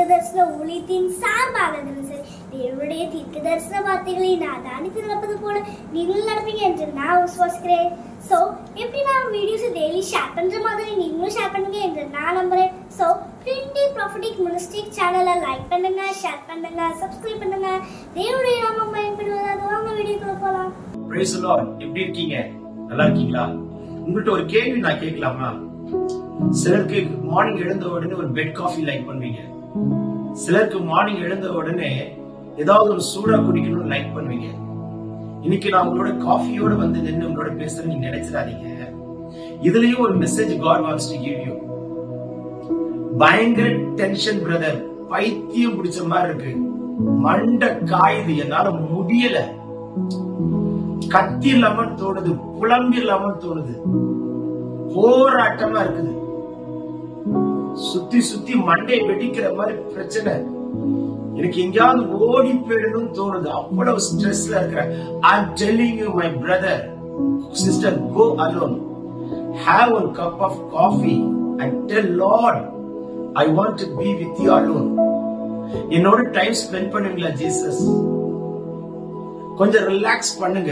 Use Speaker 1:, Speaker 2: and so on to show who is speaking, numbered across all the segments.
Speaker 1: தரிசன ஊழியத்தின் சார்பாக தினசரி தேவனுடைய தீர்க்க தரிசன வார்த்தைகளை நான் தானித்து நடப்பது போல நீங்களும் நடப்பீங்க என்று நான் விசுவாசிக்கிறேன் ஸோ எப்படி நான் வீடியோஸ் டெய்லி ஷேர் பண்ற மாதிரி நீங்களும் ஷேர் பண்ணுங்க என்று நான் நம்புறேன் ஸோ பிரிண்டி ப்ராஃபிட்டிக் மினிஸ்டிக் சேனலை லைக் பண்ணுங்க ஷேர் பண்ணுங்க சப்ஸ்கிரைப் பண்ணுங்க தேவனுடைய நாமம் பயன்படுவதாக வாங்க வீடியோக்குள்ள போகலாம்
Speaker 2: Praise the Lord. எப்படி இருக்கீங்க நல்லா இருக்கீங்களா உங்கள்கிட்ட ஒரு கேள்வி நான் கேட்கலாமா சிலருக்கு மார்னிங் எழுந்த உடனே ஒரு பெட் காஃபி லைக் பண்ணுவீங்க சிலருக்கு மார்னிங் எழுந்த உடனே ஏதாவது ஒரு சூடா குடிக்கணும்னு லைக் பண்ணுவீங்க இன்னைக்கு நான் உங்களோட காஃபியோட வந்து நின்று உங்களோட பேசுறேன் நீங்க நினைச்சிடாதீங்க இதுலயும் ஒரு message God wants to give you பயங்கர டென்ஷன் பிரதர் பைத்தியம் பிடிச்ச மாதிரி இருக்கு மண்டை காயுது என்னால முடியல கத்தி இல்லாமல் தோணுது புலம்பி இல்லாமல் தோணுது போராட்டமா இருக்குது சுத்தி சுத்தி மண்டை வெடிக்கிற மாதிரி பிரச்சனை எனக்கு எங்கேயாவது ஓடி போயிடணும்னு தோணுது அவ்வளவு ஸ்ட்ரெஸ்ல இருக்கிறேன் I am telling you my brother sister go alone have one cup of coffee and tell Lord I want to be with you alone என்னோட டைம் ஸ்பெண்ட் பண்ணுவீங்களா ஜீசஸ் கொஞ்சம் ரிலாக்ஸ் பண்ணுங்க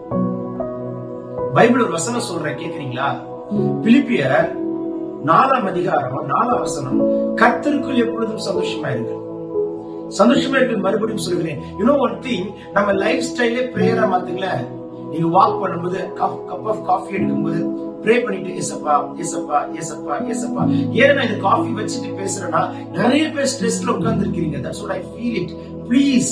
Speaker 2: பைபிள் ஒரு வசனம் சொல்றேன் கேக்குறீங்களா பிலிப்பியர் நாலாம் அதிகாரம் நாலாம் வசனம் கர்த்தருக்குள் எப்பொழுதும் சந்தோஷமா இருக்கு சந்தோஷமா இருக்கு மறுபடியும் சொல்கிறேன் யூனோ ஒன் திங் நம்ம லைஃப் ஸ்டைலே பிரேயரா மாத்துங்களேன் நீங்க வாக் பண்ணும்போது கப் ஆஃப் காஃபி எடுக்கும்போது ப்ரே பண்ணிட்டு ஏசப்பா ஏசப்பா ஏசப்பா ஏசப்பா ஏன் நான் இந்த காஃபி வச்சுட்டு பேசுறேன்னா நிறைய பேர் ஸ்ட்ரெஸ்ல உட்கார்ந்து இருக்கிறீங்க that's what I feel it please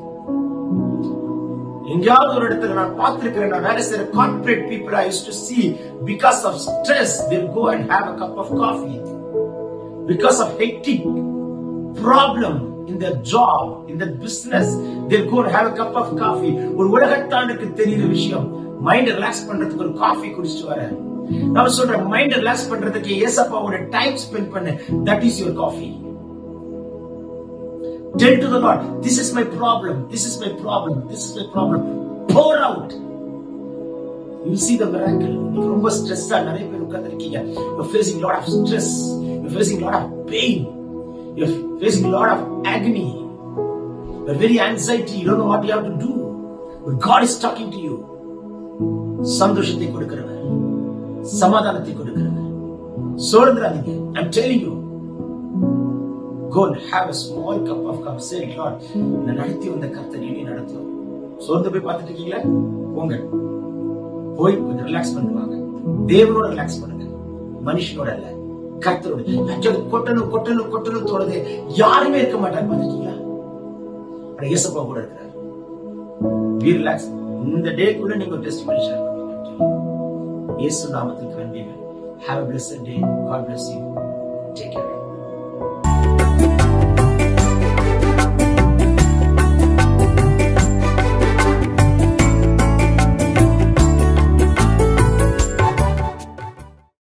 Speaker 2: எங்கேயாவது ஒரு இடத்துல நான் பார்த்திருக்கிறேன் நான் வேலை செய்யற corporate people I use to see because of stress they go and have a cup of coffee because of hectic problem in their job in their business they'll go and have a cup of coffee ஒரு உலகத்தாண்டுக்கு தெரியுற விஷயம் mind relax பண்றதுக்கு ஒரு coffee குடிச்சிட்டு வரேன் நான் சொல்றேன் mind relax பண்றதுக்கு ஏசப்பாவோட டைம் ஸ்பெண்ட் பண்ணு that is your coffee Tell to the Lord, this is my problem, this is my problem, this is my problem. Pour out. You see the miracle. நீங்க ரொம்ப ஸ்ட்ரெஸ்ஸா நிறைய பேர் உட்கார்ந்து இருக்கீங்க. You're facing lot of stress. You're facing lot of pain. You're facing lot of agony. You're very anxiety. You don't know what you have to do. But God is talking to you. சந்தோஷத்தை கொடுக்கிறவர் சமாதானத்தை கொடுக்கிறவர் சோர்ந்துடாதீங்க I'm telling you go and have a small cup of coffee. Say, Lord, இந்த நடத்தி வந்த கர்த்தர் இனி நடத்தும் சோர்ந்து போய் பார்த்துட்டு இருக்கீங்களா போங்க போய் கொஞ்சம் ரிலாக்ஸ் பண்ணுவாங்க தேவனோட ரிலாக்ஸ் பண்ணுங்க மனுஷனோட இல்ல கர்த்தரோட அச்சோ, கொட்டணும் கொட்டணும் கொட்டணும் தோணுது யாருமே இருக்க மாட்டாங்க பார்த்துட்டீங்களா ஆனா இயேசப்பா கூட இருக்கிறார் பி ரிலாக்ஸ் இந்த டே கூட நீங்க டெஸ்ட் பண்ணி ஷேர் பண்ணுவீங்க இயேசு நாமத்துக்கு நன்றி have a blessed day god bless you take care